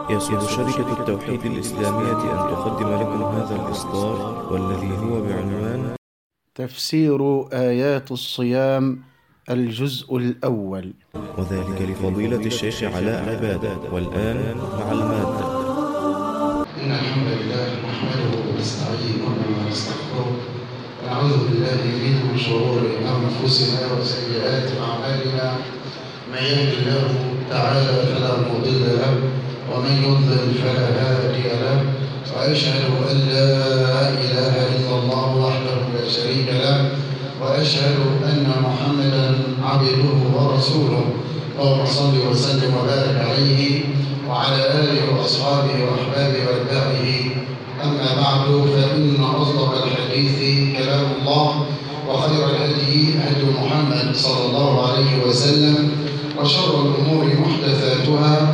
يسر شركة التوحيد الإسلامية أن تقدم لكم هذا الإصدار والذي هو بعنوان تفسير آيات الصيام الجزء الأول وذلك لفضيلة الشيخ علاء عبادة والآن مع المادة إن الحمد لله نحمده ونستعينه ونستغفره ونعوذ بالله من شرور أنفسنا وسيئات أعمالنا من يهد الله تعالى فلا مضل له ومن يضلل فلا هادي له وأشهد أن لا إله إلا الله وحده لا شريك له وأشهد أن محمدا عبده ورسوله اللهم صل وسلم وبارك عليه وعلى آله وأصحابه وأحبابه وأتباعه أما بعد فإن أصدق الحديث كلام الله وخير الهدي هدي محمد صلى الله عليه وسلم وشر الأمور محدثاتها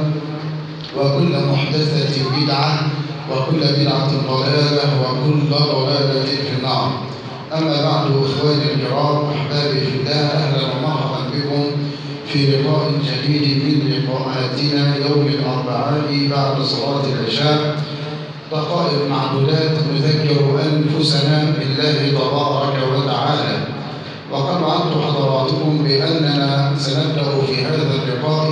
وكل محدثة بدعة وكل بدعة ضلالة وكل ضلالة في النار أما بعد إخواني الكرام أحبابي في الله أهلا ومرحبا بكم في لقاء جديد من لقاءاتنا يوم الأربعاء بعد صلاة العشاء دقائق معدودات نذكر أنفسنا بالله تبارك وتعالى وقد وعدت حضراتكم بأننا سنبدأ في هذا اللقاء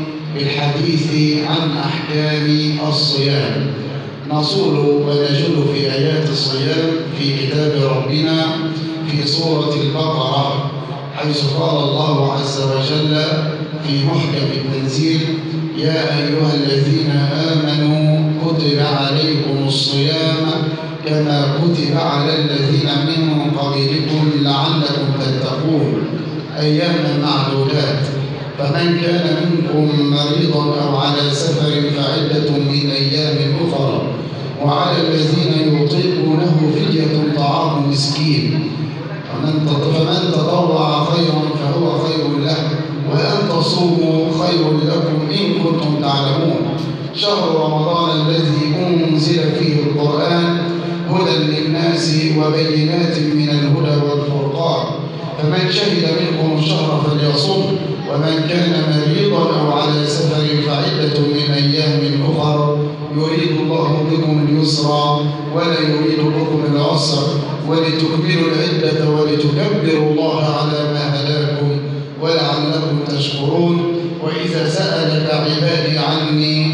بالحديث عن أحكام الصيام نصول ونجل في آيات الصيام في كتاب ربنا في سورة البقرة حيث قال الله عز وجل في محكم التنزيل يا أيها الذين آمنوا كتب عليكم الصيام كما كتب على الذين من قبلكم لعلكم تتقون أياما معدودات فمن كان منكم مريضا أو على سفر فعدة من أيام أخرى وعلى الذين يطيقونه فدية طعام مسكين فمن فمن تطوع خيرا فهو خير له وأن تصوموا خير لكم إن كنتم تعلمون شهر رمضان الذي أنزل فيه القرآن هدى للناس وبينات من الهدى والفرقان فمن شهد منكم الشهر فليصم ومن كان مريضا أو على سفر فعدة من أيام أخر يريد الله بكم اليسر ولا يريد بكم العسر ولتكملوا العدة ولتكبروا الله على ما هداكم ولعلكم تشكرون وإذا سألك عبادي عني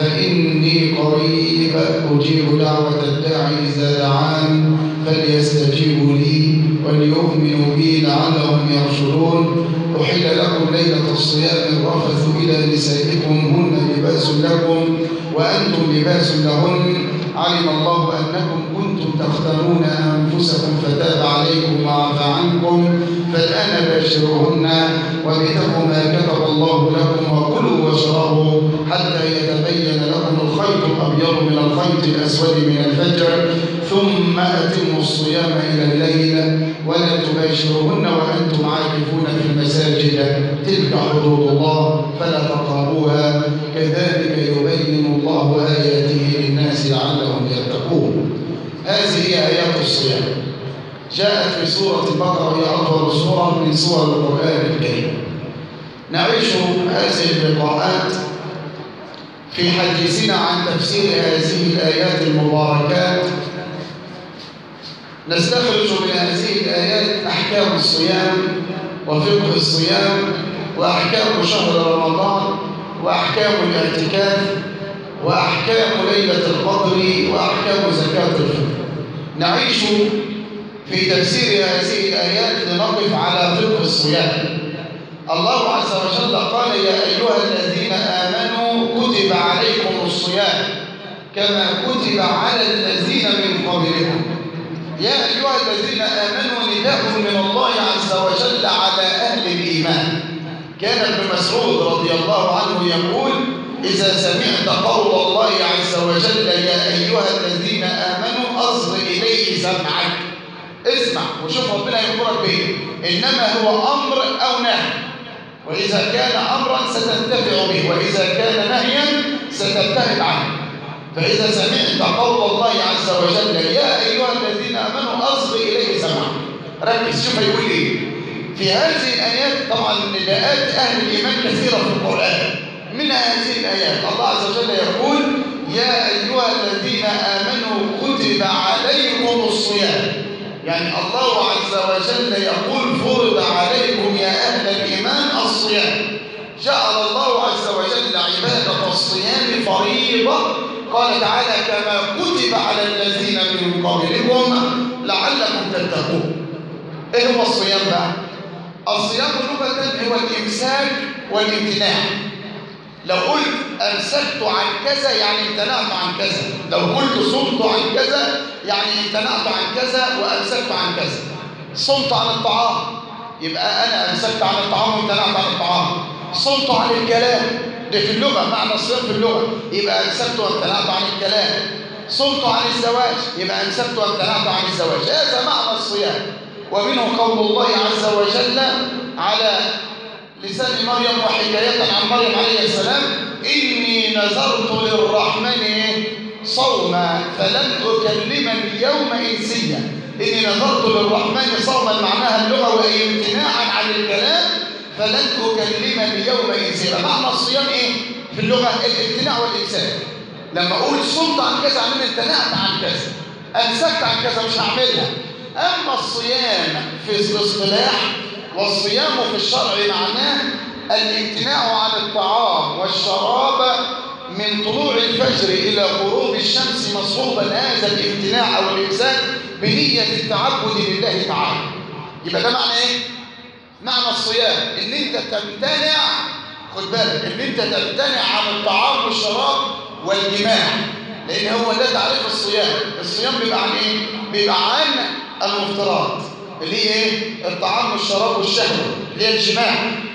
فإني قريب أجيب دعوة الداعي إذا دعان فليستجيبوا لي وليؤمنوا بي لعلهم يرشدون أحل لكم ليلة الصيام الرفث إلى نسائكم هن لباس لكم وأنتم لباس لهن علم الله أنكم كنتم تختارون أنفسكم فتاب عليكم وعفى عنكم فالآن باشروهن وابتغوا ما كتب الله لكم وكلوا واشربوا حتى يتبين لكم الخيط الأبيض من الخيط الأسود من الفجر ثم أتموا الصيام إلى الليل ولا تباشروهن وأنتم عاكفون في المساجد تلك حدود الله فلا تقربوها كذلك يبين الله آياته للناس لعلهم يتقون هذه هي آيات الصيام جاءت في سورة البقرة وهي أطول سورة من سور القرآن الكريم نعيش هذه اللقاءات في حديثنا عن تفسير هذه الآيات المباركات نستخرج من هذه الآيات أحكام الصيام وفقه الصيام وأحكام شهر رمضان وأحكام الاعتكاف وأحكام ليلة القدر وأحكام زكاة الفطر نعيش في تفسير هذه الآيات لنقف على فقه الصيام الله عز وجل قال يا أيها الذين آمنوا كتب عليكم الصيام كما كتب على الذين من قبلكم يا أيها الذين آمنوا نداء من الله عز وجل على أهل الإيمان كان ابن مسعود رضي الله عنه يقول إذا سمعت قول الله عز وجل يا أيها الذين آمنوا أصغ إليه سمعك اسمع وشوف ربنا يأمرك به إنما هو أمر أو نهي وإذا كان أمرا ستنتفع به وإذا كان نهيا ستبتعد عنه فإذا سمعت قول الله عز وجل يا أيها الذين آمنوا أصغ إليه سمعك ركز شوف يقول إيه في هذه الآيات طبعا نداءات أهل الإيمان كثيرة في القرآن من هذه الآيات الله عز وجل يقول يا أيها الذين آمنوا كتب عليكم الصيام يعني الله عز وجل يقول فرض عليكم يا أهل الإيمان الصيام جعل الله عز وجل عبادة الصيام فريضة قال تعالى كما كتب على الذين من قبلكم لعلكم تتقون ايه هو الصيام بقى الصيام لغة هو الإمساك والامتناع لو قلت أمسكت عن كذا يعني امتنعت عن كذا لو قلت صمت عن كذا يعني امتنعت عن كذا وأمسكت عن كذا صمت عن الطعام يبقى أنا أمسكت عن الطعام وامتنعت عن الطعام صمت عن الكلام ده في اللغة معنى الصيام في اللغة يبقى أمسكت وامتنعت عن الكلام صمت عن الزواج يبقى أمسكت وامتنعت عن الزواج هذا معنى الصيام ومنه قول الله عز وجل على لسان مريم وحكاية عن مريم عليه السلام إني نذرت للرحمن صوما فلن أكلم اليوم إنسيا إني نذرت للرحمن صوما معناها اللغة وهي امتناعا عن الكلام فلن أكلم اليوم إنسيا معنى الصيام إيه؟ في اللغة الامتناع والإمساك لما أقول صمت عن كذا يعني امتنعت عن كذا أمسكت عن كذا مش هعملها أما الصيام في الاصطلاح والصيام في الشرع معناه الامتناع عن الطعام والشراب من طلوع الفجر إلى غروب الشمس مصحوبا هذا الامتناع أو الإمساك بنية التعبد لله تعالى يبقى ده معنى إيه؟ معنى الصيام إن أنت تمتنع خد بالك إن أنت تمتنع عن الطعام والشراب والجماع لأن هو ده تعريف الصيام الصيام بيبقى عن إيه؟ بيبقى عن المفترات اللي هي ايه الطعام والشراب والشهوه اللي هي الجماع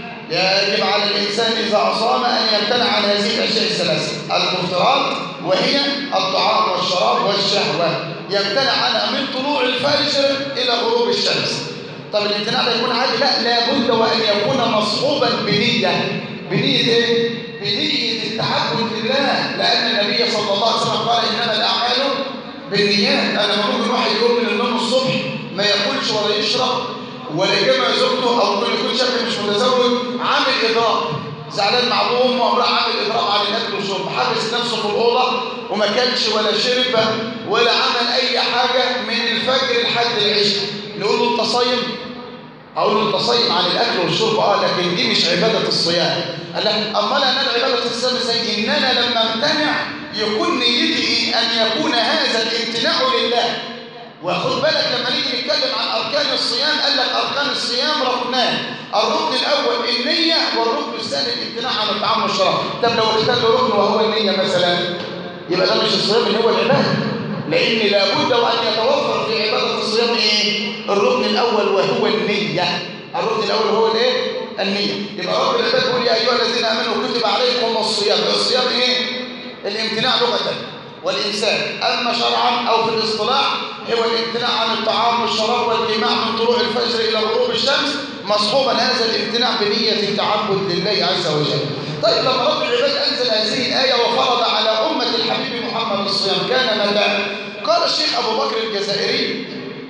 يجب على الانسان اذا اصام ان يمتنع عن هذه الاشياء الثلاثه المفترات وهي الطعام والشراب والشهوه يمتنع عنها من طلوع الفجر الى غروب الشمس طب الامتناع ده يكون عادي لا لابد وان يكون مصحوبا بنيه بنيه ايه بنيه التعبد لله لان النبي صلى الله عليه وسلم قال انما الاعمال بالنيات انا ممكن واحد يقوم من النوم الصبح ما ياكلش ولا يشرب ولا يجمع زوجته او ممكن يكون شاب مش متزوج عامل اضراب زعلان مع ابوه وامه وراح عامل اضراب على الاكل والشرب حابس نفسه في الاوضه وما كلش ولا شرب ولا عمل اي حاجه من الفجر لحد العشاء نقول له انت صايم اقول له انت صايم عن الاكل والشرب اه لكن دي مش عباده الصيام قال لك امال انا عباده الصيام ازاي ان انا لما امتنع يكون نيتي ان يكون هذا الامتناع لله وخد بالك لما نيجي نتكلم عن اركان الصيام قال لك اركان الصيام ركنان الركن الاول النيه والركن الثاني الامتناع عن الطعام والشراب طب لو اختل ركن وهو النيه مثلا يبقى ده مش الصيام اللي هو العباده لان لابد وان يتوفر في عباده الصيام ايه الركن الاول وهو النيه الركن الاول هو الايه النيه يبقى رب العباد يقول يا ايها الذين امنوا كتب عليكم الصيام الصيام ايه الامتناع لغه والإمساك أما شرعا أو في الاصطلاح هو الامتناع عن الطعام والشراب والجماع من طلوع الفجر إلى غروب الشمس مصحوبا هذا الامتناع بنية التعبد لله عز وجل طيب لما رب العباد أنزل هذه الآية وفرض على أمة الحبيب محمد الصيام كان متى؟ قال الشيخ أبو بكر الجزائري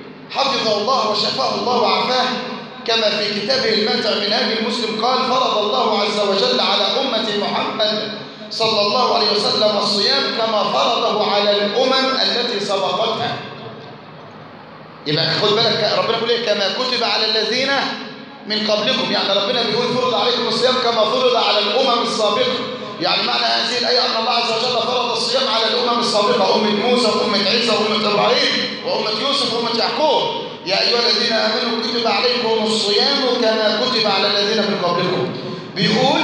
حفظه الله وشفاه الله وعافاه كما في كتابه الماتع منهاج المسلم قال فرض الله عز وجل على أمة محمد صلى الله عليه وسلم الصيام كما فرضه على الأمم التي سبقتها يبقى خد بالك ربنا بيقول ايه كما كتب على الذين من قبلكم يعني ربنا بيقول فرض عليكم الصيام كما فرض على الأمم السابقة يعني معنى هذه الآية أن الله عز وجل فرض الصيام على الأمم السابقة أمة موسى وأمة عيسى وأمة إبراهيم وأمة يوسف وأمة يعقوب يا أيها الذين آمنوا كتب عليكم الصيام كما كتب على الذين من قبلكم بيقول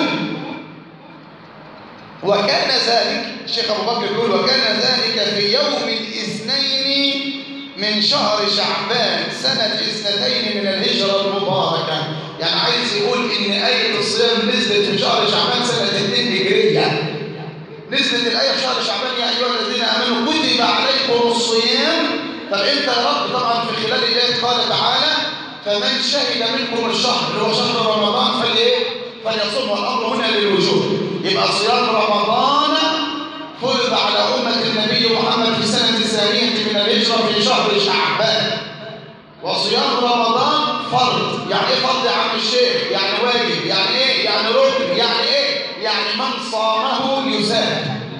وكان ذلك الشيخ أبو بكر يقول وكان ذلك في يوم الاثنين من شهر شعبان سنة اثنتين من الهجرة المباركة يعني عايز يقول إن آية الصيام نزلت في شهر شعبان سنة اثنين هجرية نزلت الآية في شهر شعبان يا أيها الذين آمنوا كتب عليكم الصيام طب أنت يا رب طبعا في خلال الآية قال تعالى فمن شهد منكم الشهر اللي هو شهر رمضان فلإيه؟ فليصوم والأمر هنا للوجوب يبقى صيام رمضان فرض على أمة النبي محمد في السنة الثانية من الهجرة في شهر شعبان وصيام رمضان فرض يعني ايه فرض يا عم الشيخ يعني واجب يعني ايه يعني ركن يعني ايه يعني من صامه يزاد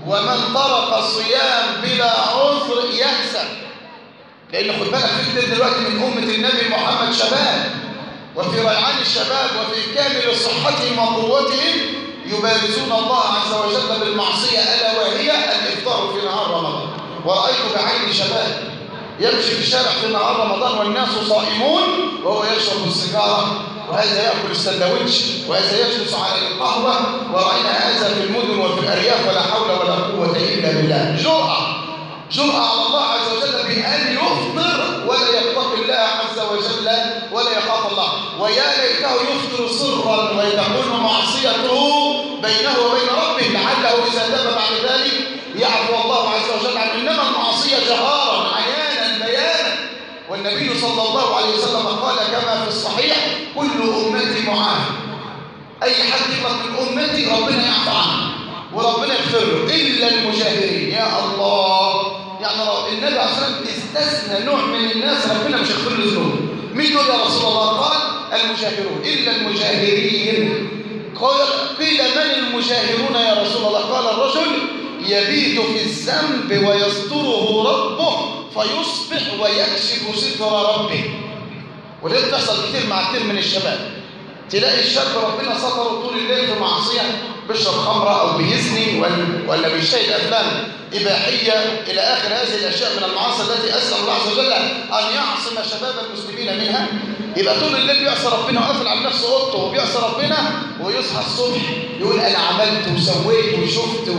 ومن ترك الصيام بلا عذر يحسن لأن خد بالك في كتير دلوقتي من أمة النبي محمد شباب وفي ريعان الشباب وفي كامل صحتهم وقوتهم يبارزون الله عز وجل بالمعصية ألا وهي الإفطار في نهار رمضان ورأيت بعين شباب يمشي في الشارع في نهار رمضان والناس صائمون وهو يشرب السيجارة وهذا يأكل السندوتش وهذا يجلس على القهوة ورأينا هذا في المدن وفي الأرياف ولا حول ولا قوة إلا بالله جرأة جرأة على الله عز وجل بأن يفطر ولا يتقي الله عز وجل ولا يخاف الله ويا ليته يفطر سرا وتكون معصيته بينه وبين ربه لعله إذا تاب بعد ذلك يعفو الله عز وجل عنه إنما المعصية جهارا عيانا بيانا والنبي صلى الله عليه وسلم قال كما في الصحيح كل أمتي معافى أي حد يبقى من أمتي ربنا يعفو عنه وربنا يغفر له إلا المجاهرين يا الله يعني لو النبي عليه الصلاة استثنى نوع من الناس ربنا مش هيغفر له ذنوب مين دول يا رسول الله قال المجاهرون إلا المجاهرين قال قيل من المجاهرون يا رسول الله قال الرجل يبيت في الذنب ويستره ربه فيصبح ويكشف ستر ربه وده بتحصل كتير مع كتير من الشباب تلاقي الشاب ربنا ستره طول الليل في معصيه بيشرب خمره او بيزني ولا بيشاهد افلام اباحيه الى اخر هذه الاشياء من المعاصي التي اسال الله عز وجل ان يعصم شباب المسلمين منها يبقى طول الليل بيعصي ربنا وقافل على نفسه اوضته وبيعصي ربنا ويصحى الصبح يقول انا عملت وسويت وشفت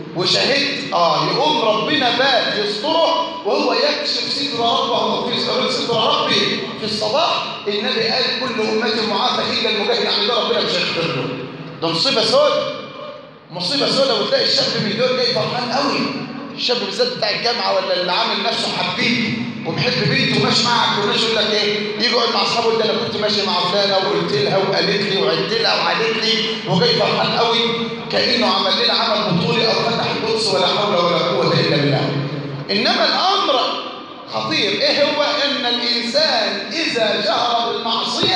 وشهدت اه يقوم ربنا بات يستره وهو يكشف ستر ربه في ستر ربي في الصباح النبي قال كل امتي معافى الا المجاهد يعني ده ربنا مش هيغفر له ده مصيبه سوداء مصيبه سوداء وتلاقي الشاب من دول جاي فرحان قوي الشاب بالذات بتاع الجامعه ولا اللي عامل نفسه حبيب ومحب بنته وماشي معك والناس يقول لك ايه يجي يقعد مع اصحابه ده انا كنت ماشي مع فلانه وقلت لها وقالت لي وعدت لها وعدت لي وجاي فرحان قوي كانه عمل لنا عمل بطولي او فتح القدس ولا حول ولا قوه الا بالله انما الامر خطير ايه هو ان الانسان اذا جهر بالمعصيه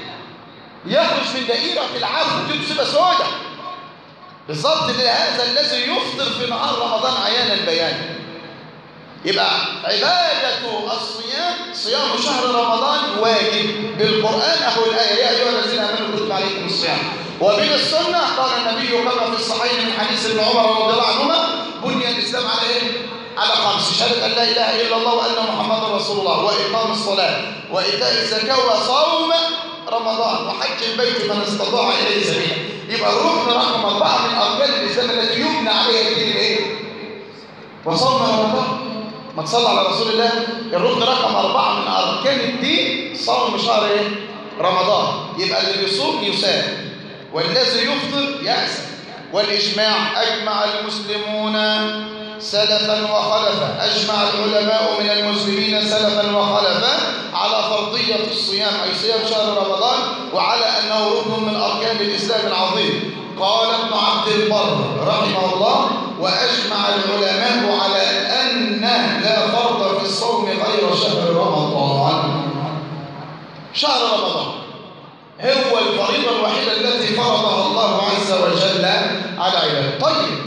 يخرج من دائره العفو دي مصيبه سوداء بالظبط لهذا الذي يفطر في نهار رمضان عيانا بيانا يبقى عبادة الصيام صيام شهر رمضان واجب بالقرآن أهو الآية يا أيها الذين آمنوا كتب عليكم الصيام ومن السنة قال النبي كما في الصحيح من حديث ابن عمر رضي الله عنهما بني الإسلام على إيه؟ على خمس شهادة أن لا إله إلا الله وأن محمدا رسول الله وإقام الصلاة وإيتاء الزكاة وصوم رمضان وحج البيت من استطاع إليه سبيلا يبقى الركن رقم أربعة من أركان الإسلام التي يبنى عليها الدين الإيه؟ وصوم رمضان ما تصلى على رسول الله الركن رقم أربعة من أركان الدين صوم شهر إيه؟ رمضان يبقى اللي بيصوم يسام والذي يفطر يأسم والإجماع أجمع المسلمون سلفا وخلفا أجمع العلماء من المسلمين سلفا وخلفا على فرضية الصيام أي صيام شهر رمضان وعلى أنه ركن من أركان الإسلام العظيم قال ابن عبد البر رحمه الله وأجمع العلماء على أن لا فرض في الصوم غير شهر رمضان شهر رمضان هو الفريضة الوحيدة التي فرضها الله عز وجل على عباده طيب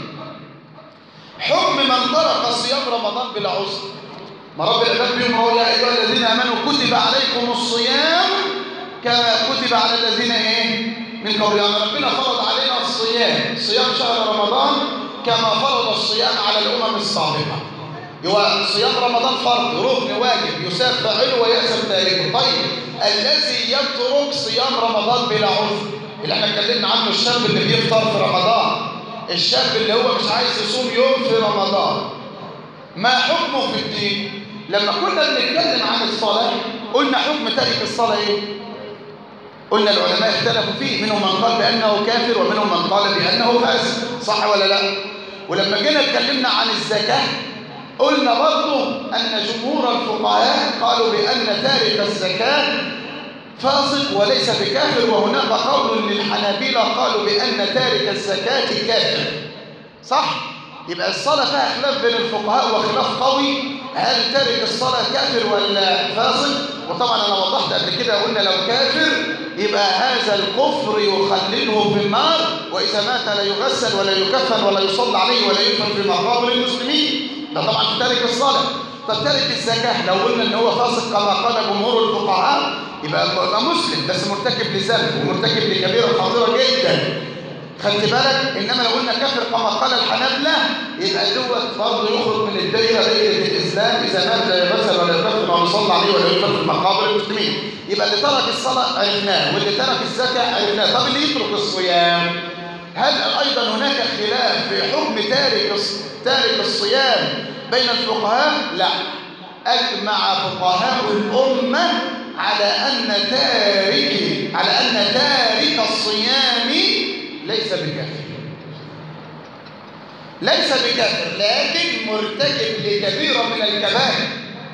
حكم من ترك صيام رمضان بلا عذر ما رب العباد بيقول يا ايها الذين امنوا كتب عليكم الصيام كما كتب على الذين ايه من قبل يعني ربنا فرض علينا الصيام صيام شهر رمضان كما فرض الصيام على الامم السابقه يبقى صيام رمضان فرض ركن واجب يساب فاعله ويأسف تاركه طيب الذي يترك صيام رمضان بلا عذر اللي احنا اتكلمنا عنه الشاب اللي بيفطر في رمضان الشاب اللي هو مش عايز يصوم يوم في رمضان ما حكمه في الدين لما كنا بنتكلم عن الصلاة قلنا حكم تارك الصلاة ايه قلنا العلماء اختلفوا فيه منهم من قال بأنه كافر ومنهم من قال بأنه فاسق صح ولا لا ولما جينا اتكلمنا عن الزكاة قلنا برضو أن جمهور الفقهاء قالوا بأن تارك الزكاة فاسق وليس بكافر وهناك قول للحنابلة قالوا بأن تارك الزكاة كافر صح؟ يبقى الصلاة فيها خلاف بين الفقهاء وخلاف قوي هل تارك الصلاة كافر ولا فاسق؟ وطبعا أنا وضحت قبل كده قلنا لو كافر يبقى هذا الكفر يخلده في النار وإذا مات لا يغسل ولا يكفن ولا يصلى عليه ولا يدفن في مقابر المسلمين ده طبعا في تارك الصلاة طب تارك الزكاة لو قلنا ان هو فاسق كما قال جمهور الفقهاء يبقى يبقى مسلم بس مرتكب لذنب ومرتكب لكبيرة خطيرة جدا خدت بالك انما لو قلنا كافر كما قال الحنابلة يبقى دوت برضه يخرج من الدائرة دائرة الاسلام اذا مات لا يغسل ولا يكفن ولا يصلى عليه ولا يدفن في مقابر المسلمين يبقى اللي ترك الصلاة عرفناه واللي ترك الزكاة عرفناه طب اللي يترك الصيام هل ايضا هناك خلاف في حكم تارك تارك الصيام بين الفقهاء لا اجمع فقهاء الامه على ان تارك على ان تارك الصيام ليس بكافر ليس بكافر لكن مرتكب لكبيره من الكبائر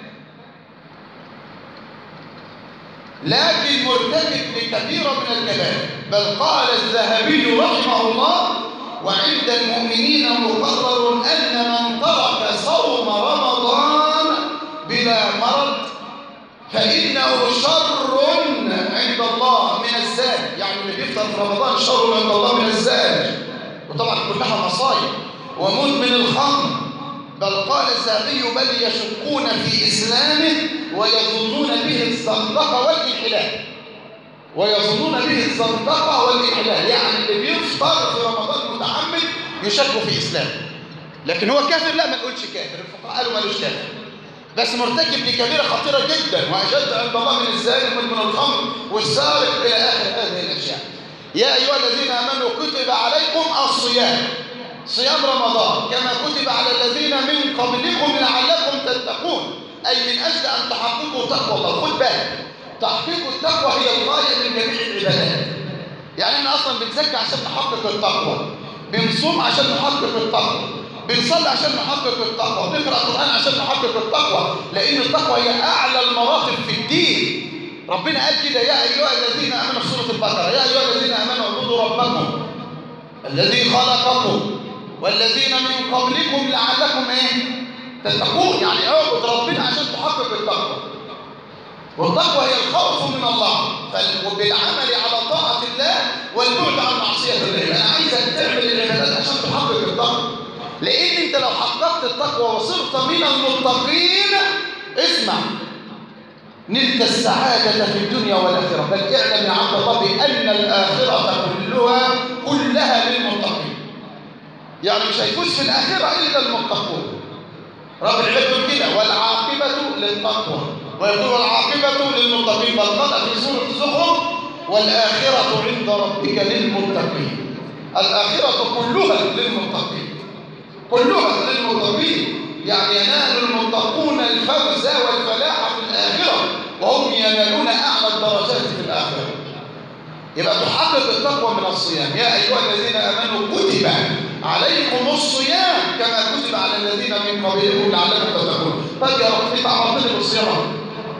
لكن مرتكب لكبيره من الكبائر بل قال الذهبي رحمه الله وعند المؤمنين مقرر أن من ترك صوم رمضان بلا مرض فإنه شر عند الله من الزاد يعني اللي بيفطر في رمضان شر عند الله من الزاد وطبعا كلها مصايب ومدمن الخمر بل قال الذهبي بل يشكون في إسلامه ويظنون به الزندقة والانحلال ويظنون به الزندقة والإحلال يعني اللي بيفطر في رمضان متعمد يشك في إسلامه لكن هو كافر لا ما نقولش كافر الفقهاء قالوا مالوش كافر بس مرتكب لكبيرة خطيرة جدا وأشد عند الله من الزاني ومن الخمر والسارق إلى آخر هذه الأشياء يا أيها الذين آمنوا كتب عليكم الصيام صيام رمضان كما كتب على الذين من قبلكم لعلكم تتقون أي من أجل أن تحققوا تقوى الله خد بالك تحقيق التقوى هي الغاية من جميع العبادات يعني احنا اصلا بنزكي عشان نحقق التقوى بنصوم عشان نحقق التقوى بنصلي عشان نحقق التقوى بنقرا قران عشان نحقق التقوى لان التقوى هي اعلى المراتب في الدين ربنا قال كده يا ايها الذين امنوا في سوره البقره يا ايها الذين امنوا اعبدوا ربكم الذي خلقكم والذين من قبلكم لعلكم ايه تتقون يعني اعبد ربنا عشان تحقق التقوى والتقوى هي الخوف من الله وبالعمل على طاعة الله والبعد عن معصية الله أنا عايزك تعمل العبادات عشان تحقق التقوى لأن أنت لو حققت التقوى وصرت من المتقين اسمع نلت السعادة في الدنيا والآخرة بل اعلم يا عبد الله بأن الآخرة كلها كلها للمتقين يعني مش هيفوز في الآخرة إلا المتقون رب العباد يقول كده والعاقبة للتقوى ويقول العاقبة للمتقين بل قال في سورة الزخرف والآخرة عند ربك للمتقين الآخرة كلها للمتقين كلها للمتقين يعني ينال المتقون الفوز والفلاح في الآخرة وهم ينالون أعلى الدرجات في الآخرة يبقى تحقق التقوى من الصيام يا أيها الذين آمنوا كتب عليكم الصيام كما كتب على الذين من قبلكم لعلكم تتقون طيب يا رب انت عرفتني بالصيام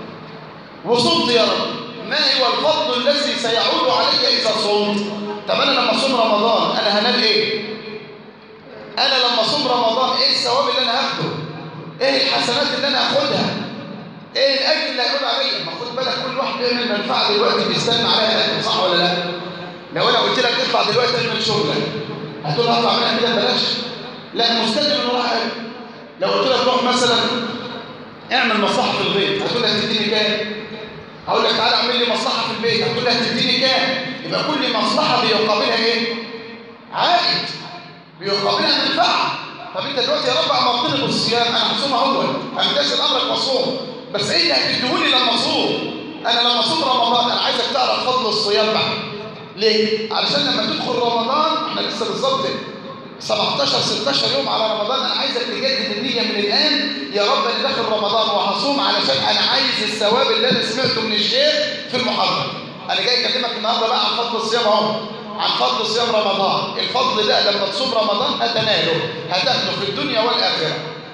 وصمت يا رب ما هو الفضل الذي سيعود علي إذا صمت طب أنا لما صوم رمضان أنا هنال إيه أنا لما صوم رمضان إيه الثواب اللي أنا هاخده إيه الحسنات اللي أنا هاخدها إيه الأجر اللي هيقول عليا ما خد بالك كل واحد بيعمل منفعة دلوقتي بيستنى عليها أجر صح ولا لا لو أنا قلت لك اطلع دلوقتي تعمل شغلك هتقول هطلع منها كده ببلاش لا مستني من وراها أجر لو قلت لك روح مثلا اعمل مصلحة في البيت هتقول لي هتديني كام هقول لك تعالى اعمل لي مصلحة في البيت هتقول لي هتديني كام يبقى كل مصلحة بيقابلها ايه عائد بيقابلها منفعة طب انت دلوقتي يا رب امرتني بالصيام انا هصوم اول امتثل امرك واصوم بس ايه اللي هتديهولي لما اصوم انا لما اصوم رمضان انا عايزك تعرف فضل الصيام بقى ليه علشان لما تدخل رمضان احنا لسه بالظبط 17 16 يوم على رمضان انا عايزك تجدد النيه من الان يا رب انا داخل رمضان وهصوم علشان انا عايز الثواب اللي انا سمعته من الشيخ في المحاضره انا جاي اكلمك النهارده بقى عن فضل الصيام اهو عن فضل صيام رمضان الفضل ده لما تصوم رمضان هتناله هتاخده في الدنيا والاخره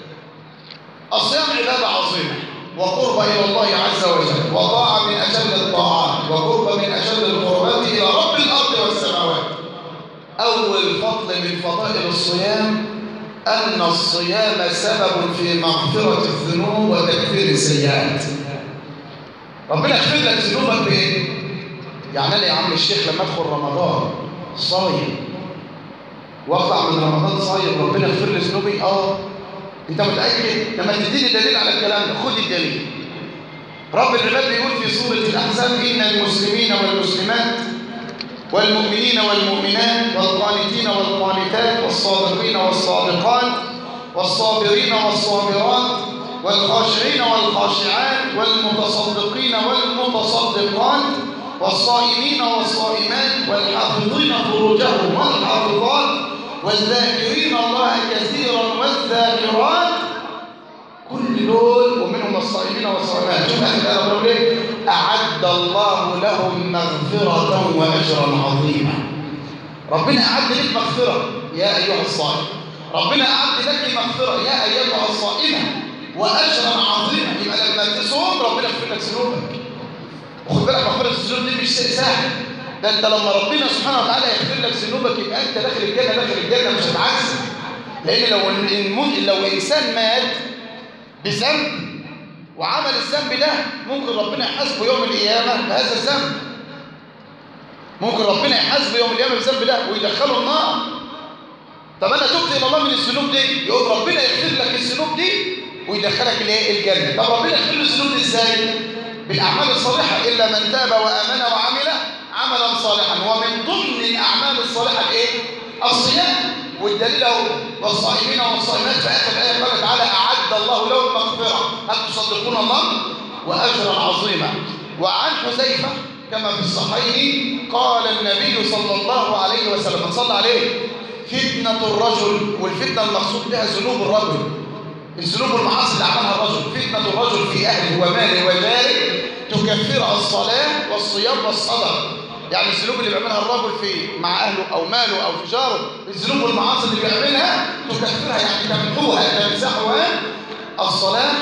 الصيام عباده عظيمه وقرب الى الله عز وجل وطاعه من اشد الطاعات وقرب من اشد القربات الى رب الارض والسماوات أول فضل من فضائل الصيام أن الصيام سبب في مغفرة الذنوب وتكفير السيئات ربنا يغفر لك ذنوبك بإيه؟ يعني انا يا عم الشيخ لما ادخل رمضان صايم واطلع من رمضان صايم ربنا يغفر لي ذنوبي اه انت متاكد لما تديني دليل على الكلام ده خد الدليل رب العباد بيقول في سوره الاحزاب ان المسلمين والمسلمات والمؤمنين والمؤمنات والقانتين والقانتات والصادقين والصادقات والصابرين والصابرات والخاشعين والخاشعات والمتصدقين والمتصدقات والصائمين والصائمات والحافظين فروجهم والحافظات والذاكرين الله كثيرا والذاكرات كل دول ومنهم الصائمين والصائمات شوف اخر الايه بيقول ايه اعد الله لهم مغفره واجرا عظيما ربنا اعد لك مغفره يا ايها الصائم ربنا اعد لك مغفره يا ايتها الصائمه واجرا عظيما يبقى لما تصوم ربنا يغفر لك ذنوبك وخد بالك مغفره الذنوب دي مش شيء سهل ده انت لما ربنا سبحانه وتعالى يغفر لك ذنوبك يبقى انت داخل الجنه داخل الجنه مش هتعكس لان لو الم- لو انسان مات بذنب وعمل الذنب ده ممكن ربنا يحاسبه يوم القيامه بهذا الذنب ممكن ربنا يحاسبه يوم القيامه بالذنب ده ويدخله النار طب انا تبت الى الله من الذنوب دي يقول ربنا يغفر لك الذنوب دي ويدخلك الايه الجنه طب ربنا يغفر له الذنوب دي ازاي بالاعمال الصالحه الا من تاب وامن وعمل عملا صالحا ومن ضمن الاعمال الصالحه الايه الصيام والدليل اهو والصائمين والصائمات في اخر الايه قال تعالى اعد الله لهم مغفره هل تصدقون الله واجرا عظيما وعن حذيفه كما في الصحيح قال النبي صلى الله عليه وسلم صلى عليه فتنه الرجل والفتنه المقصود بها ذنوب الرجل الذنوب والمعاصي اللي عملها الرجل فتنه الرجل في اهله وماله وجاره تكفرها الصلاه والصيام والصدقه يعني الذنوب اللي بيعملها الرجل في مع اهله او ماله او في جاره الذنوب والمعاصي اللي بيعملها تكفرها يعني تمحوها تمسحها الصلاه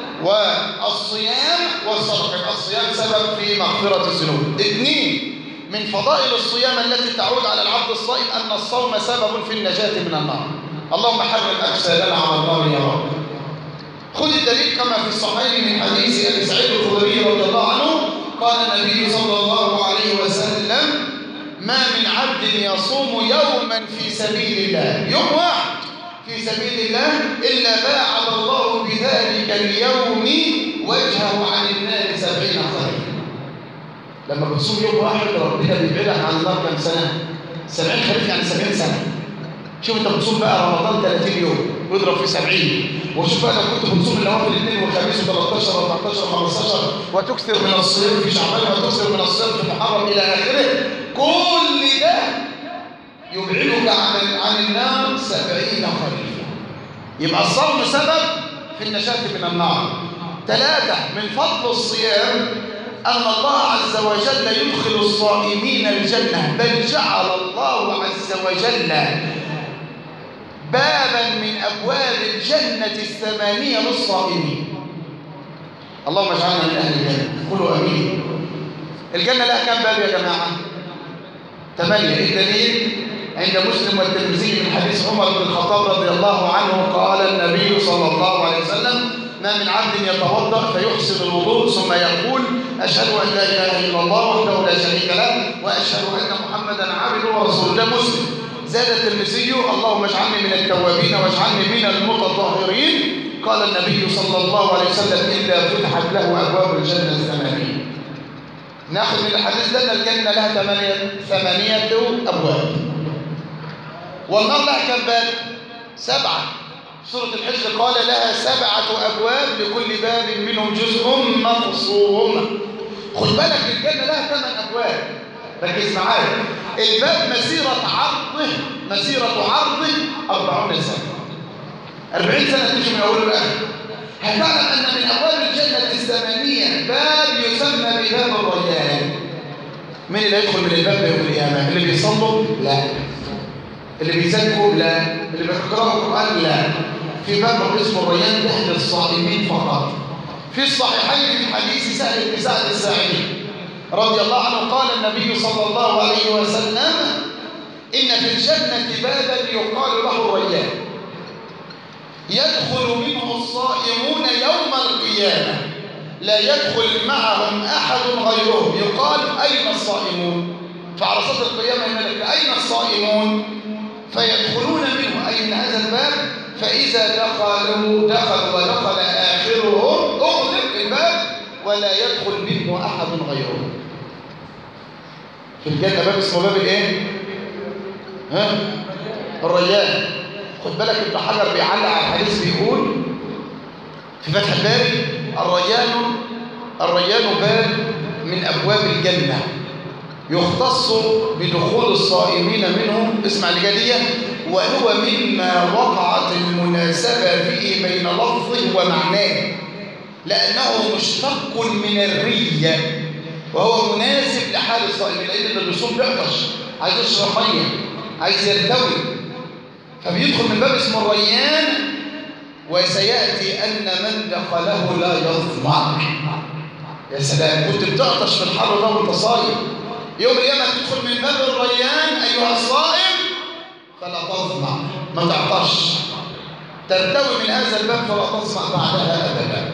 والصيام والصدقه يبقى الصيام سبب في مغفره الذنوب اثنين من فضائل الصيام التي تعود على العبد الصائم ان الصوم سبب في النجاه من النار اللهم حرم اجسادنا على النار يا رب خذ الدليل كما في الصحيح من حديث ابي سعيد الخدري رضي الله عنه قال النبي صلى الله عليه وسلم ما من عبد يصوم يوما في سبيل الله يوم واحد في سبيل الله إلا باعد الله بذلك اليوم وجهه عن النار سبعين خريفا لما بتصوم يوم واحد ربنا بيبعدك عن النار كم سنة؟ سبعين خريف يعني سبعين سنة شوف انت بتصوم بقى رمضان 30 يوم واضرب في 70 وشوف بقى لو كنت بتصوم النوافل الاثنين والخميس و13 و14 و15 وتكثر من الصيام في شعبان وتكثر من الصيام في محرم الى اخره كل ده يبعدك عن عن النار 70 خريفا يبقى الصوم سبب في النجاة من النار ثلاثة من فضل الصيام أن الله عز وجل يدخل الصائمين الجنة بل جعل الله عز وجل بابا من أبواب الجنة الثمانية للصائمين اللهم اجعلنا من أهل الجنة قولوا أمين الجنة لها كم باب يا جماعة ثمانية الدليل عند مسلم والترمذي من حديث عمر بن الخطاب رضي الله عنه قال النبي صلى الله عليه وسلم ما من عبد يتوضا فيحسن الوضوء ثم يقول اشهد ان لا اله الا الله وحده لا شريك له واشهد ان محمدا عبده ورسوله ده مسلم زاد الترمذي اللهم اجعلني من التوابين واجعلني من المتطهرين قال النبي صلى الله عليه وسلم الا فتحت له ابواب الجنه الثمانيه ناخذ من الحديث ده ان الجنه لها ثمانيه ثمانيه ابواب والنار لها كم باب سبعه سوره الحجر قال لها سبعه ابواب لكل باب منهم جزء مقسوم خد بالك الجنه لها ثمان ابواب ركز معايا الباب مسيرة عرضه مسيرة عرضه 40 سنة 40 سنة تمشي من أوله لآخره هتعلم أن من أبواب الجنة الثمانية باب يسمى بباب الريان مين اللي يدخل من الباب يوم القيامة؟ اللي بيصلوا؟ لا اللي بيزكوا؟ لا اللي بيقرأوا القرآن؟ لا في باب اسمه الريان ده للصائمين فقط في الصحيحين من حديث سهل بن سعد الساعدي رضي الله عنه قال النبي صلى الله عليه وسلم إن في الجنة بابا يقال له الريان يدخل منه الصائمون يوم القيامة لا يدخل معهم أحد غيرهم يقال أين الصائمون فعرصات القيامة الملك أين الصائمون فيدخلون منه أي من هذا الباب فإذا دخلوا دخلوا ودخل آخرهم أغلق الباب ولا يدخل منه أحد غيرهم في الجنة باب اسمه باب الايه؟ ها؟ الريان خد بالك ابن حجر بيعلق على الحديث بيقول في فتح الباري الريان الريان باب من أبواب الجنة يختص بدخول الصائمين منهم اسمع الجالية وهو مما وقعت المناسبة فيه بين لفظه ومعناه لأنه مشتق من الرية وهو مناسب لحال الصائمين لأن اللي بيصوم بيعطش عايز يشرب مية عايز يرتوي فبيدخل من باب اسمه الريان وسيأتي أن من دخله لا يظمأ يا سلام كنت بتعطش في الحر ده وانت صايم يوم القيامة تدخل من باب الريان أيها الصائم فلا تظمأ ما تعطش ترتوي من هذا الباب فلا تظمأ بعدها أبدا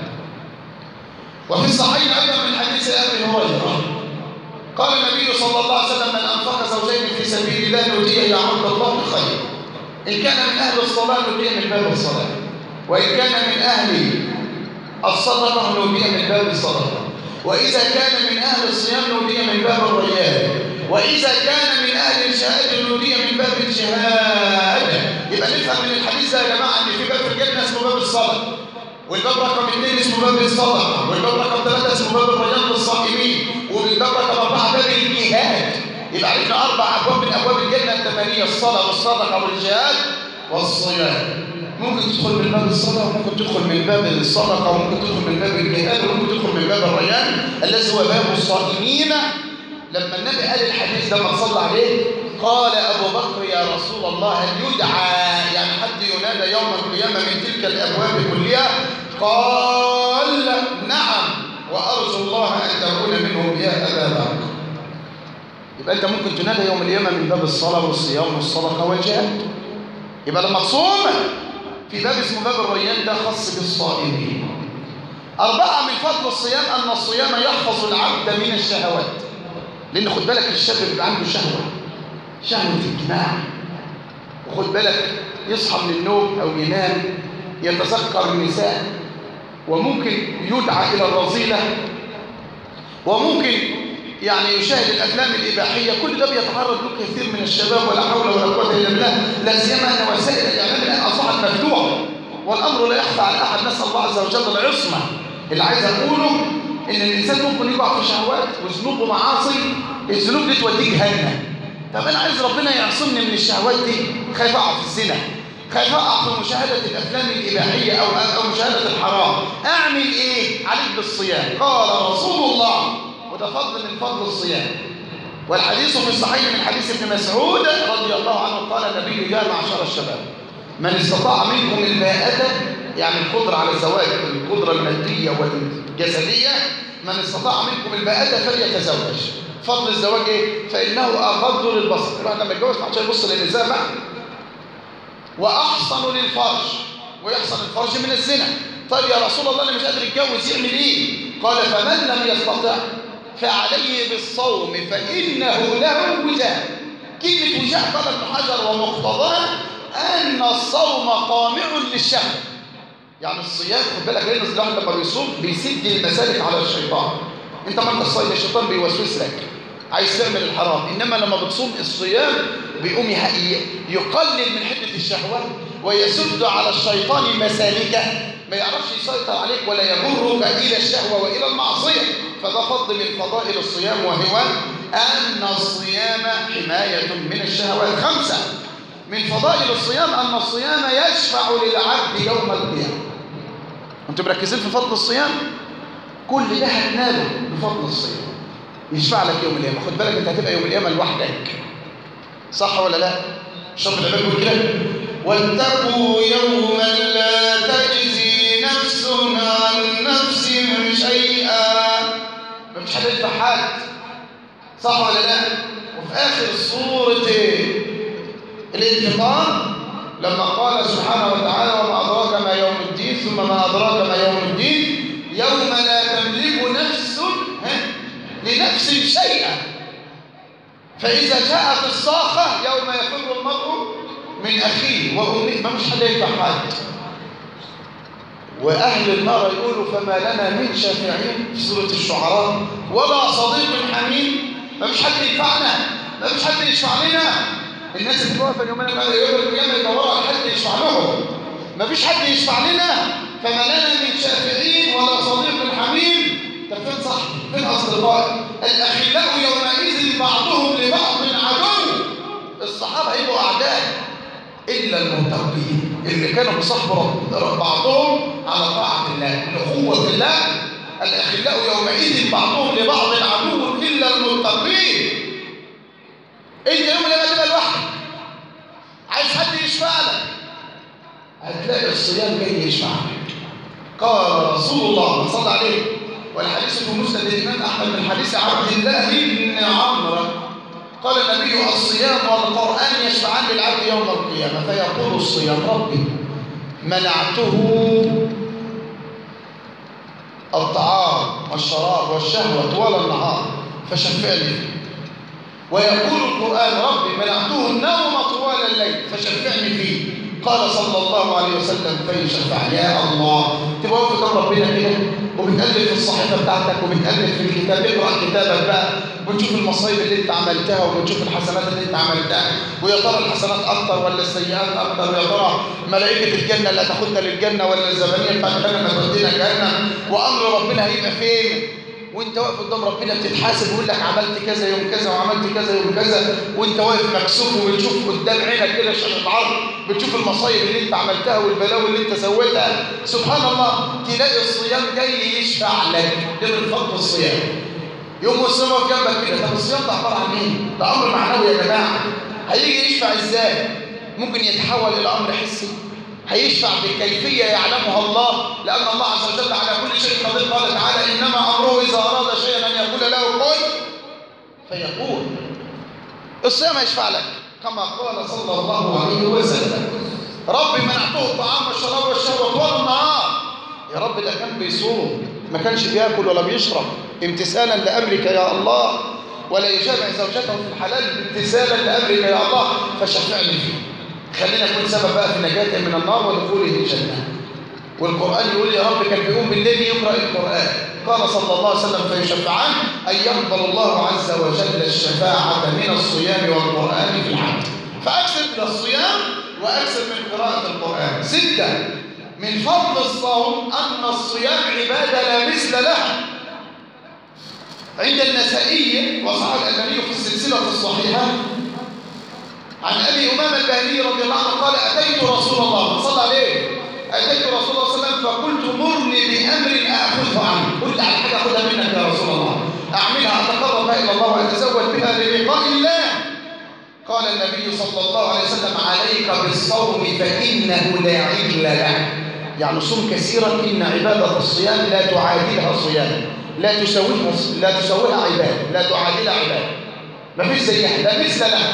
وفي الصحيح أيضا من حديث أبي هريرة قال النبي صلى الله عليه وسلم من أنفق زوجين في سبيل الله نوديه يا عبد الله بخير إن كان من أهل الصلاة نوديه من باب الصلاة وإن كان من أهل الصدقة نوديه من باب الصدقة وإذا كان من أهل الصيام نوديه من باب الريان وإذا كان من أهل الشهادة نوديه من باب الشهادة يبقى نفهم من الحديث ده يا جماعة إن في باب في الجنة اسمه باب الصلاة والباب رقم اثنين اسمه باب الصدقة والباب رقم ثلاثة اسمه باب الريان للصائمين والباب رقم أربعة باب الجهاد يبقى عرفنا أربع أبواب من أبواب الجنة الثمانية الصلاة والصدقة والجهاد والصيام ممكن تدخل من باب الصلاة وممكن تدخل من باب الصدقة وممكن تدخل من باب الجهاد وممكن تدخل من باب الريان الذي هو باب الصائمين لما النبي قال الحديث لما صلى عليه قال أبو بكر يا رسول الله هل يدعى يعني حد ينادى يوم القيامة من تلك الأبواب كلها قال نعم وأرجو الله أن تكون منهم يا أبا بكر يبقى أنت ممكن تنادى يوم القيامة من باب الصلاة والصيام والصدقة والجهاد يبقى لما تصوم في باب اسمه باب الريان ده خاص بالصائمين أربعة من فضل الصيام أن الصيام يحفظ العبد من الشهوات لأن خد بالك الشاب بيبقى عنده شهوة شهوة الجماع وخد بالك يصحى من النوم أو ينام يتذكر النساء وممكن يدعى إلى الرذيلة وممكن يعني يشاهد الافلام الاباحيه كل ده بيتعرض له كثير من الشباب ولا حول ولا قوه الا بالله لا سيما ان وسائل الاعلام الان اصبحت مفتوحه والامر لا يخفى على احد نسال الله عز وجل العصمه اللي عايز اقوله ان الانسان ممكن يقع في شهوات وذنوب ومعاصي الذنوب دي توديه جهنم طب انا عايز ربنا يعصمني من الشهوات دي خايف اقع في الزنا خايف اقع في مشاهده الافلام الاباحيه او او مشاهده الحرام اعمل ايه عليك بالصيام قال رسول الله وده فضل من فضل الصيام والحديث في الصحيح من حديث ابن مسعود رضي الله عنه قال النبي يا معشر الشباب من استطاع منكم الباءة يعني القدرة على الزواج القدرة المادية والجسدية من استطاع منكم الباءة فليتزوج فضل الزواج ايه؟ فإنه أغض للبصر الواحد لما يتجوز ما عادش يبص للنساء بقى وأحصن للفرج ويحصن الفرج من الزنا طيب يا رسول الله أنا مش قادر أتجوز يعمل إيه؟ قال فمن لم يستطع فعليه بالصوم فإنه له وجاه كلمة وجاه قال ابن حجر ومقتضاه أن الصوم قامع للشهوة يعني الصيام خد بالك لأن الواحد لما بيصوم بيسد المسالك على الشيطان أنت ما أنت الصيام الشيطان بيوسوس لك عايز تعمل الحرام إنما لما بتصوم الصيام بيقوم يقلل من حدة الشهوة ويسد على الشيطان مسالكه ما يعرفش يسيطر عليك ولا يجرك إلى الشهوة وإلى المعصية فده فضل من فضائل الصيام وهو أن الصيام حماية من الشهوات خمسة من فضائل الصيام أن الصيام يشفع للعبد يوم القيامة أنتم مركزين في فضل الصيام كل ده هتناله بفضل الصيام يشفع لك يوم القيامة خد بالك أنت هتبقى يوم القيامة لوحدك صح ولا لا؟ شرط العباد يقول كده واتقوا يوما لا تجزي نفس عن نفس شيئا مفيش حد يدفع حد صح ولا لا وفي اخر سوره الانفطار لما قال سبحانه وتعالى وما ادراك ما يوم الدين ثم ما ادراك ما يوم الدين يوم لا تملك فإذا جاءت الصاخة يوم يفر المرء من أخيه وأمه ما مش حد يدفع حد وأهل النار يقولوا فما لنا من شافعين في سورة الشعراء ولا صديق حميم ما فيش حد يدفعنا ما فيش حد يشفع لنا الناس اللي واقفه اليومين يوم القيامه يدوروا على حد يشفع لهم ما فيش حد يشفع لنا فما لنا من شافعين ولا صديق حميم طب فين صح فين اصدقائي الاخلاء يومئذ بعضهم لبعض عدو الصحابه هيبقوا اعداء الا المتقين اللي كانوا بيصاحبوا رب- بعضهم على طاعه الله الاخوه في الله الاخلاء يومئذ بعضهم لبعض عدو الا المتقين انت يوم لما تبقى لوحدك عايز حد يشفع لك هتلاقي الصيام جاي يشفع لك قال رسول الله صلى الله عليه والحديث في مسند الامام احمد من حديث عبد الله بن عمرو قال النبي الصيام والقران يشفعان للعبد يوم القيامه فيقول الصيام ربي منعته الطعام والشراب والشهوه طوال النهار فشفعني فيه ويقول القرآن ربي منعته النوم طوال الليل فشفعني فيه قال صلى الله عليه وسلم فيشفع يا الله تبقى واقف قدام ربنا كده وبتقلب في الصحيفه بتاعتك وبتقلب في الكتاب اقرا كتابك بقى وتشوف المصايب اللي انت عملتها وبتشوف الحسنات اللي انت عملتها ويا ترى الحسنات اكتر ولا السيئات اكتر ويا ترى ملائكه الجنه اللي هتاخدنا للجنه ولا الزبانيه بتاعت الجنه اللي هتودينا جهنم وامر ربنا هيبقى فين وانت واقف قدام ربنا بتتحاسب ويقول لك عملت كذا يوم كذا وعملت كذا يوم كذا وانت واقف مكسوف وبتشوف قدام عينك كده شاشة العرض بتشوف المصايب اللي انت عملتها والبلاوي اللي انت سويتها سبحان الله تلاقي الصيام جاي يشفع لك ده من فضل الصيام يوم الصيام واقف جنبك كده طب الصيام ده عباره عن ايه؟ ده امر معنوي يا جماعه هيجي يشفع ازاي؟ ممكن يتحول الى امر حسي هيشفع بكيفية يعلمها الله لأن الله عز وجل على كل شيء قدير قال تعالى إنما أمره إذا أراد شيئا أن يقول له كن فيقول الصيام هيشفع لك كما قال صلى الله عليه وسلم ربي منعته الطعام والشراب والشهوة طول النهار يا رب ده كان بيصوم ما كانش بياكل ولا بيشرب امتثالا لأمرك يا الله ولا يجامع زوجته في الحلال امتثالا لأمرك يا الله فشفعني فيه خلينا نكون سبب بقى في نجاته من النار ودخوله الجنة والقرآن يقول يا رب كان بيقوم بالليل يقرأ القرآن قال صلى الله عليه وسلم فيشفعان أن يقبل الله عز وجل الشفاعة من الصيام والقرآن في العبد فأكثر من الصيام وأكثر من قراءة القرآن ستة من فضل الصوم أن الصيام عبادة لا مثل لها عند النسائي وصححه الألباني في السلسلة الصحيحة عن أبي أمامة الباهلي رضي الله عنه قال أتيت رسول الله صلى عليه أتيت رسول الله صلى الله عليه وسلم فقلت مرني بأمر أأخذه عنه قلت على حاجة أخذها منك يا رسول الله أعملها أتقرب بها إلى الله وأتزود بها للقاء الله قال النبي صلى الله عليه وسلم عليك بالصوم فإنه لا عدل له يعني صوم كثيرا إن عبادة الصيام لا تعادلها صيام لا تساويها لا تساويها عبادة لا تعادلها عبادة ما فيش زيها لا مثل لها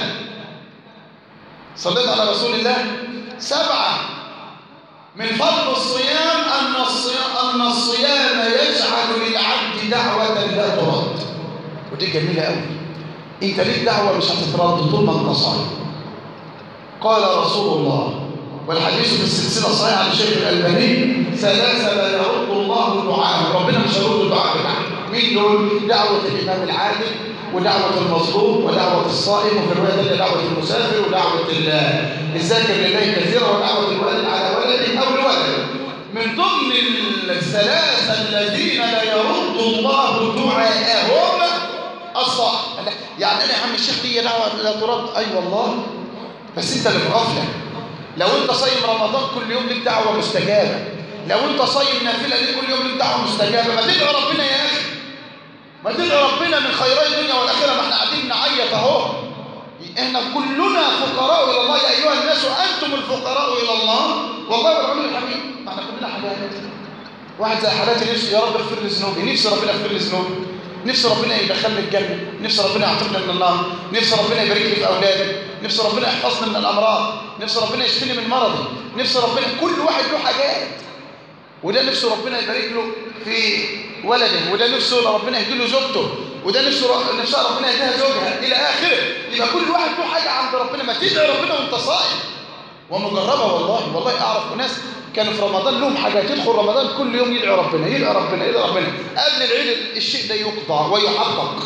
صليت على رسول الله سبعة من فضل الصيام أن الصيام, أن الصيام يجعل للعبد دعوة لا ترد ودي جميلة قوي انت ليك دعوة مش هتترد طول ما انت صايم قال رسول الله والحديث في السلسلة الصحيحة عن الشيخ الألباني ثلاثة لا يرد الله دعاء ربنا مش هيرد الدعاء بتاعك مين دول؟ دعوة الإمام العادل ودعوة المظلوم ودعوة الصائم وفي الرواية الثانية دعوة المسافر ودعوة الذاكر لله كثيرا ودعوة الوالد على ولده أو لولده من ضمن الثلاثة الذين لا يرد الله دعاءهم الصائم يعني أنا يا عم الشيخ دي دعوة لا ترد أي أيوة والله بس أنت اللي في غفلة لو أنت صايم رمضان كل يوم لك دعوة مستجابة لو أنت صايم نافلة لك كل يوم لك دعوة مستجابة ما تدعو ربنا يا أخي ما تدعو ربنا من خيري الدنيا والآخرة ما احنا قاعدين نعيط اهو احنا كلنا فقراء إلى الله يا أيها الناس أنتم الفقراء إلى الله والله والعلم الحميد ما احنا كلنا حاجات واحد زي حالاتي نفسي يا رب اغفر لي ذنوبي نفسي ربنا يغفر لي ذنوبي نفسي ربنا يدخلني الجنة نفسي ربنا يعتقني من النار نفسي ربنا يبارك لي في أولادي نفسي ربنا يحفظني من الأمراض نفسي ربنا يشفيني من مرضي نفسي ربنا كل واحد له حاجات وده نفسه ربنا يبارك له في ولده وده نفسه ربنا يهدي له زوجته وده نفسه نفسها ربنا يديها زوجها الى اخره يبقى كل واحد له حاجه عند ربنا ما تدعي ربنا وانت صائم ومجربه والله والله اعرف ناس كانوا في رمضان لهم حاجات يدخل رمضان كل يوم يدعي ربنا يدعي ربنا يدعي ربنا قبل العيد الشيء ده يقطع ويحقق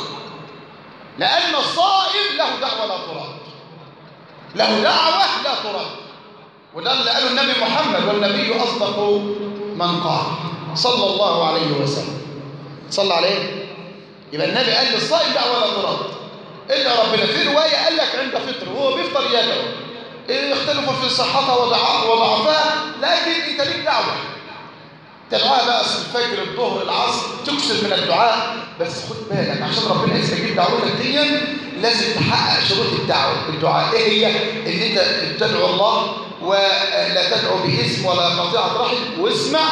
لان الصائم له دعوه لا ترد له دعوه لا ترد وده اللي قاله النبي محمد والنبي اصدق من قال صلى الله عليه وسلم صلى عليه يبقى النبي قال للصائم دعوه لا ترد الا ربنا في روايه قال لك عند فطر وهو بيفطر يدعو يختلفوا في صحتها وضعفها لكن انت ليك دعوه تدعوها بقى الفجر الظهر العصر تكسر من الدعاء بس خد بالك عشان ربنا يستجيب دعوتك دي لازم تحقق شروط الدعوه الدعاء ايه هي ان انت تدعو الله ولا تدعو باسم ولا قطيعه رحم واسمع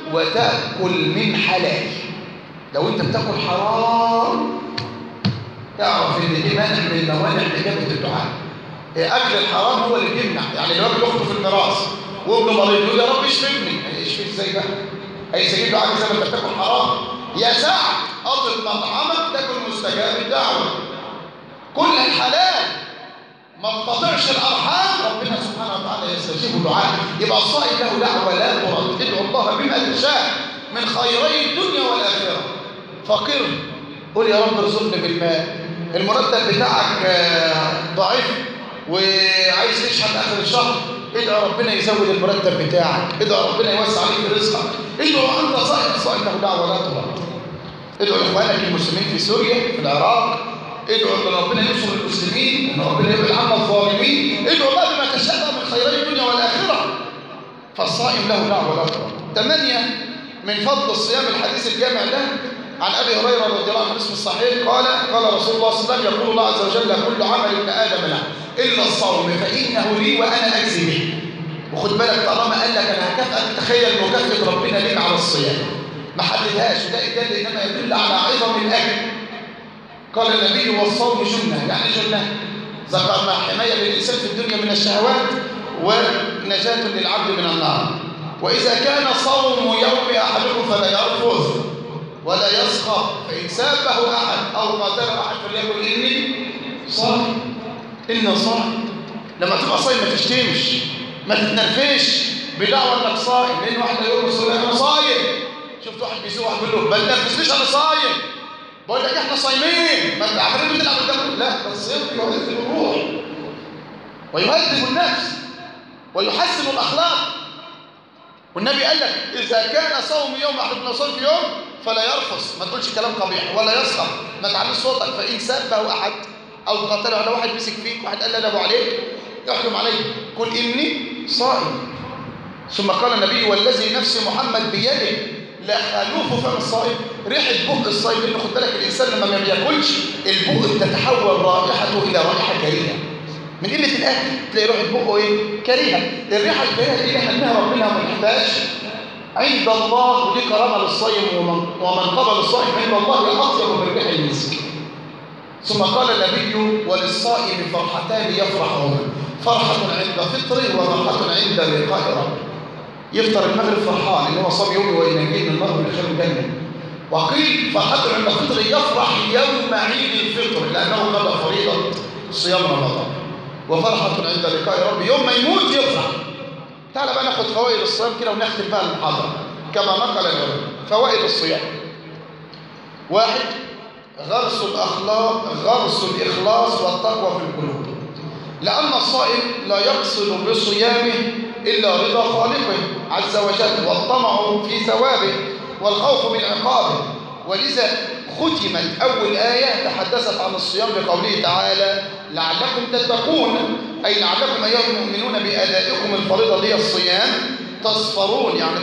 وتاكل من حلال لو انت بتاكل حرام اعرف ان دي مانع من موانع اجابه الدعاء اكل الحرام هو اللي بيمنع يعني لو واحد اخته في الميراث وابنه مريض يقول يا رب اشفني اشفي ازاي بقى هيستجيب دعاء زي ما انت بتاكل حرام يا سعد اطلب مطعمك تاكل مستجاب الدعوه كل الحلال ما تقطعش الارحام ربنا سبحانه وتعالى يستجيب دعاء يبقى الصائم له دعوه لا ترد ادعو الله بما تشاء من خيري الدنيا والاخره فقير قول يا رب ارزقني بالمال المرتب بتاعك ضعيف وعايز تشحن اخر الشهر ادعو ربنا يزود المرتب بتاعك ادعو ربنا يوسع عليك رزقك ادعو انت صائم صائم له دعوه لا ترد ادعو اخوانك المسلمين في سوريا في العراق ادعو ان ربنا ينصر المسلمين ان ربنا يبعد عنا الظالمين ادعو الله بما تشاء من خيري الدنيا والاخره فالصائم له دعوه لا ترد ثمانيه من فضل الصيام الحديث الجامع ده عن ابي هريره رضي الله عنه اسم الصحيح قال قال رسول الله صلى الله عليه وسلم يقول الله عز وجل كل عمل ابن ادم له الا الصوم فانه لي وانا اجزي به وخد بالك طالما قال لك انا هكافئك تخيل مكافاه ربنا ليك على الصيام ما حددهاش وده الدل انما يدل على عظم الاجر قال النبي والصوم جنه يعني جنه ذكرنا حمايه للانسان في الدنيا من الشهوات ونجاه للعبد من النار واذا كان صوم يوم احدكم فلا يرفث ولا يسخر فإن سابه أحد أو قاتله أحد فليقل إني صائم إن صائم لما تبقى صايم ما تشتمش ما تتنرفش بدعوى انك صايم لان واحد يقول له انا صايم شفت واحد بيسوق واحد بيقول له ما تنرفزنيش انا صايم بقول لك احنا صايمين ما انت عمالين بتلعب قدام لا ده الصيام يهذب الروح ويهذب النفس ويحسن الاخلاق والنبي قال لك اذا كان صوم يوم احدكم صوم في يوم فلا يرفض ما تقولش كلام قبيح ولا يسخر ما تعليش صوتك فإن سابه أحد أو قتله على واحد مسك فيك واحد قال له عليك يحكم عليه قل إني صائم ثم قال النبي والذي نفس محمد بيده لا خلوف فم الصائم ريحة بق الصائم لأنه خد بالك الإنسان لما ما بياكلش البق بتتحول رائحته إلى رائحة كريهة من قلة الأكل تلاقي ريحة بقه إيه؟ كريهة الريحة الكريهة دي احنا منها ربنا ما نحتاجش عند الله ودي كرامه للصائم ومن, ومن قبل الصائم عند الله اطيب من ريح المسك ثم قال النبي وللصائم فرحتان يفرحهما فرحة عند فطره وفرحة عند لقاء ربه يفطر المغرب فرحان ان هو صام يومي وينجيه من النار ويدخله الجنه وقيل فرحة عند فطره يفرح يوم عيد الفطر لانه قضى فريضه صيام رمضان وفرحة عند لقاء ربه يوم ما يموت يفرح تعال بقى ناخد فوائد الصيام كده ونختم بقى المحاضرة كما نقل العلماء فوائد الصيام واحد غرس الأخلاق غرس الإخلاص والتقوى في القلوب لأن الصائم لا يقصد بصيامه إلا رضا خالقه عز وجل والطمع في ثوابه والخوف من عقابه ولذا ختمت أول آية تحدثت عن الصيام بقوله تعالى لعلكم تتقون أي لعلكم أيها المؤمنون بأدائكم الفريضة اللي هي الصيام تصفرون يعني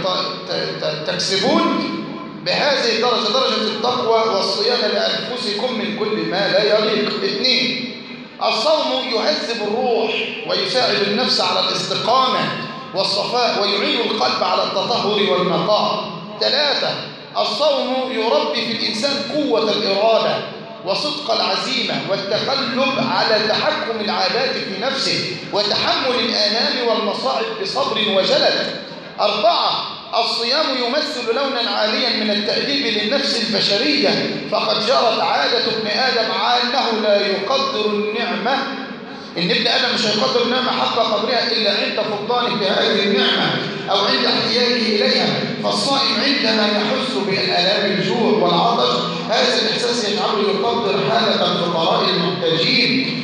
تكسبون بهذه الدرجة درجة التقوى والصيانة لأنفسكم من كل ما لا يليق اثنين الصوم يهذب الروح ويساعد النفس على الاستقامة والصفاء ويعين القلب على التطهر والنقاء ثلاثة الصوم يربي في الإنسان قوة الإرادة وصدق العزيمة والتغلب على تحكم العادات في نفسه وتحمل الآلام والمصائب بصبر وجلد أربعة الصيام يمثل لونا عاليا من التأديب للنفس البشرية فقد جرت عادة ابن آدم أنه لا يقدر النعمة إن ابن آدم مش هيقدر النعمة حق قدرها إلا عند فقدانه بهذه النعمة أو عند احتياجه إليها فالصائم عندما يحس بآلام الجوع والعطش هذا الإحساس يجعله يقدر حالة الفقراء المحتاجين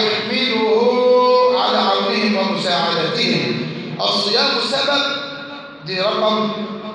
ويحمله على عونهم ومساعدتهم الصيام سبب دي رقم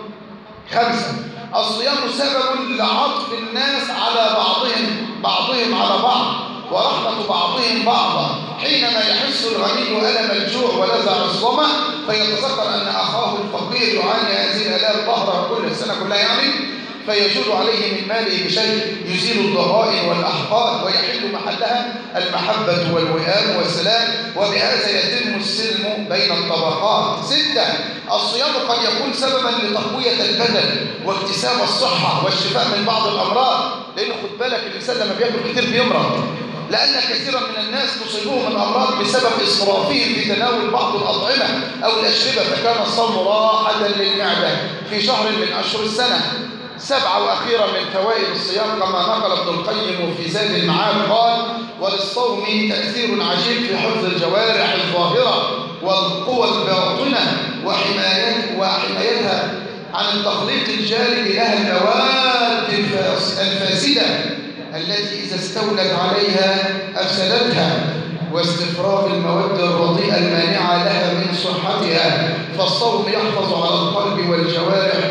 خمسة الصيام سبب لعطف الناس على بعضهم بعضهم على بعض ورحمة بعضهم بعضا حينما يحس الغني ألم الجوع ولذع الظمأ فيتذكر أن أخاه الفقير يعاني هذه الآلام ظهرها كل السنة كلها يعني فيجود عليه من ماله بشيء يزيل الضغائن والأحقاد ويحل محلها المحبة والوئام والسلام وبهذا يتم السلم بين الطبقات ستة الصيام قد يكون سببا لتقوية البدن واكتساب الصحة والشفاء من بعض الأمراض لأن خد بالك الإنسان لما بياكل كتير بيمرض لأن كثيرا من الناس تصيبهم الأمراض بسبب إسرافهم في تناول بعض الأطعمة أو الأشربة فكان الصوم راحة للمعدة في شهر من أشهر السنة سبعة وأخيرا من فوائد الصيام كما نقل ابن القيم في زاد المعاد قال وللصوم تأثير عجيب في حفظ الجوارح الظاهرة والقوى الباطنة وحماية وحمايتها عن التخليط الجالب لها المواد الفاسدة التي إذا استولت عليها أفسدتها واستفراغ المواد الرديئة المانعة لها من صحتها فالصوم يحفظ على القلب والجوارح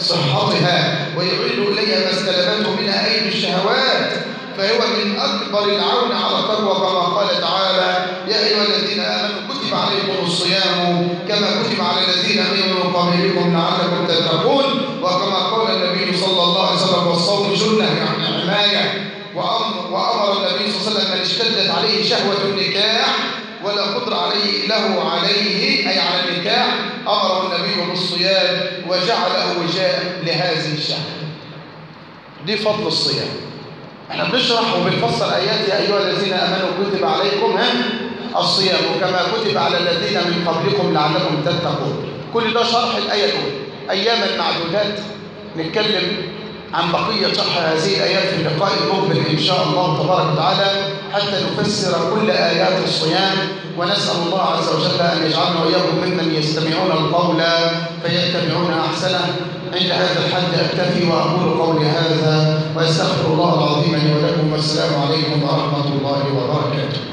صحتها ويعيد إليها ما استلمته منها أيدي الشهوات فهو من أكبر العون على التقوى كما قال تعالى يا أيها الذين آمنوا كتب عليكم الصيام كما كتب على الذين من قبلكم لعلكم تتقون وكما قال النبي صلى الله عليه وسلم والصوم جنة يعني حماية وأمر النبي صلى الله عليه وسلم من اشتدت عليه شهوة النكاح ولا قدر عليه له عليه أي على النكاح أمره النبي بالصيام وجعله وجاء لهذه الشهوة دي فضل الصيام احنا بنشرح وبنفسر آيات يا أيها الذين آمنوا كتب عليكم ها الصيام كما كتب على الذين من قبلكم لعلكم تتقون كل ده شرح الآية الأولى أياما معدودات نتكلم عن بقية شرح هذه الآيات في اللقاء المقبل إن شاء الله تبارك وتعالى حتى نفسر كل آيات الصيام ونسأل الله عز وجل أن يجعلنا وإياكم ممن يستمعون القول فيتبعون أحسنه عند هذا الحد أكتفي وأقول قولي هذا وأستغفر الله العظيم لي ولكم والسلام عليكم ورحمة الله وبركاته